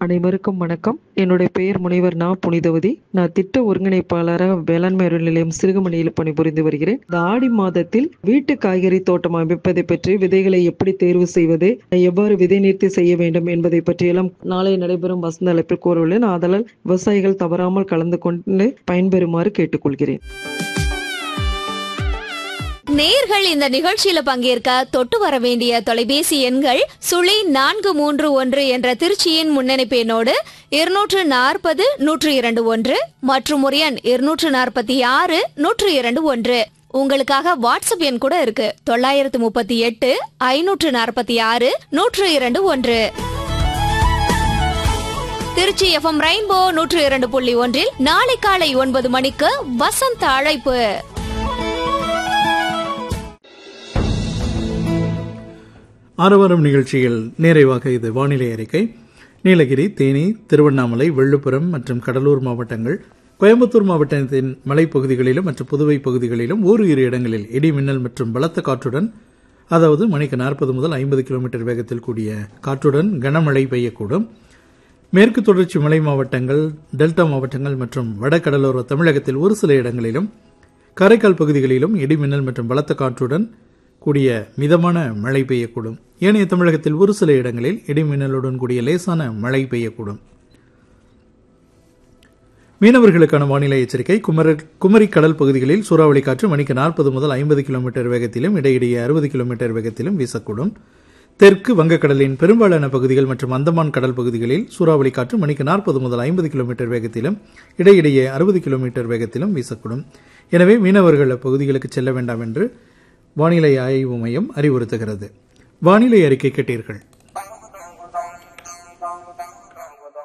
அனைவருக்கும் வணக்கம் என்னுடைய பெயர் முனைவர் நா புனிதவதி நான் திட்ட ஒருங்கிணைப்பாளராக வேளாண்மை அறிவியல் நிலையம் சிறுகமணியில் பணிபுரிந்து வருகிறேன் இந்த ஆடி மாதத்தில் வீட்டு காய்கறி தோட்டம் அமைப்பதை பற்றி விதைகளை எப்படி தேர்வு செய்வது எவ்வாறு விதை நிறுத்தி செய்ய வேண்டும் என்பதை பற்றியெல்லாம் நாளை நடைபெறும் வசந்த அழைப்பில் கூறவுள்ளேன் ஆதலால் விவசாயிகள் தவறாமல் கலந்து கொண்டு பயன்பெறுமாறு கேட்டுக்கொள்கிறேன் நேர்கள் இந்த நிகழ்ச்சியில பங்கேற்க தொட்டு வர வேண்டிய தொலைபேசி எண்கள் சுழி நான்கு மூன்று ஒன்று என்ற திருச்சியின் முன்னணிப்பு எண்ணோடு இருநூற்று நாற்பது நூற்று இரண்டு ஒன்று மற்றும் ஒரு எண் இருநூற்று நாற்பத்தி ஆறு நூற்று இரண்டு ஒன்று உங்களுக்காக வாட்ஸ்அப் எண் கூட இருக்கு தொள்ளாயிரத்து முப்பத்தி எட்டு ஐநூற்று நாற்பத்தி ஆறு நூற்று இரண்டு ஒன்று திருச்சி எஃப்எம் ரெயின்போ நூற்று இரண்டு புள்ளி ஒன்றில் நாளை காலை ஒன்பது மணிக்கு வசந்த அழைப்பு ஆரவாரம் நிகழ்ச்சியில் நிறைவாக இது வானிலை அறிக்கை நீலகிரி தேனி திருவண்ணாமலை விழுப்புரம் மற்றும் கடலூர் மாவட்டங்கள் கோயம்புத்தூர் மாவட்டத்தின் மலைப்பகுதிகளிலும் மற்றும் புதுவை பகுதிகளிலும் ஓரிரு இடங்களில் இடி மின்னல் மற்றும் பலத்த காற்றுடன் அதாவது மணிக்கு நாற்பது முதல் ஐம்பது கிலோமீட்டர் வேகத்தில் கூடிய காற்றுடன் கனமழை பெய்யக்கூடும் மேற்கு தொடர்ச்சி மலை மாவட்டங்கள் டெல்டா மாவட்டங்கள் மற்றும் வடகடலோர தமிழகத்தில் ஒரு சில இடங்களிலும் காரைக்கால் பகுதிகளிலும் இடிமின்னல் மற்றும் பலத்த காற்றுடன் கூடிய மிதமான மழை பெய்யக்கூடும் ஏனைய தமிழகத்தில் ஒரு சில இடங்களில் இடிமின்னலுடன் கூடிய லேசான மழை பெய்யக்கூடும் மீனவர்களுக்கான வானிலை எச்சரிக்கை குமர குமரி கடல் பகுதிகளில் சூறாவளி காற்று மணிக்கு நாற்பது முதல் ஐம்பது கிலோமீட்டர் வேகத்திலும் இடையிடையே அறுபது கிலோமீட்டர் வேகத்திலும் வீசக்கூடும் தெற்கு வங்கக்கடலின் பெரும்பாலான பகுதிகள் மற்றும் அந்தமான் கடல் பகுதிகளில் சூறாவளி காற்று மணிக்கு நாற்பது முதல் ஐம்பது கிலோமீட்டர் வேகத்திலும் இடையிடையே அறுபது கிலோமீட்டர் வேகத்திலும் வீசக்கூடும் எனவே மீனவர்கள் அப்பகுதிகளுக்கு செல்ல வேண்டாம் என்று வானிலை ஆய்வு மையம் அறிவுறுத்துகிறது வானிலை அறிக்கை கேட்டீர்கள்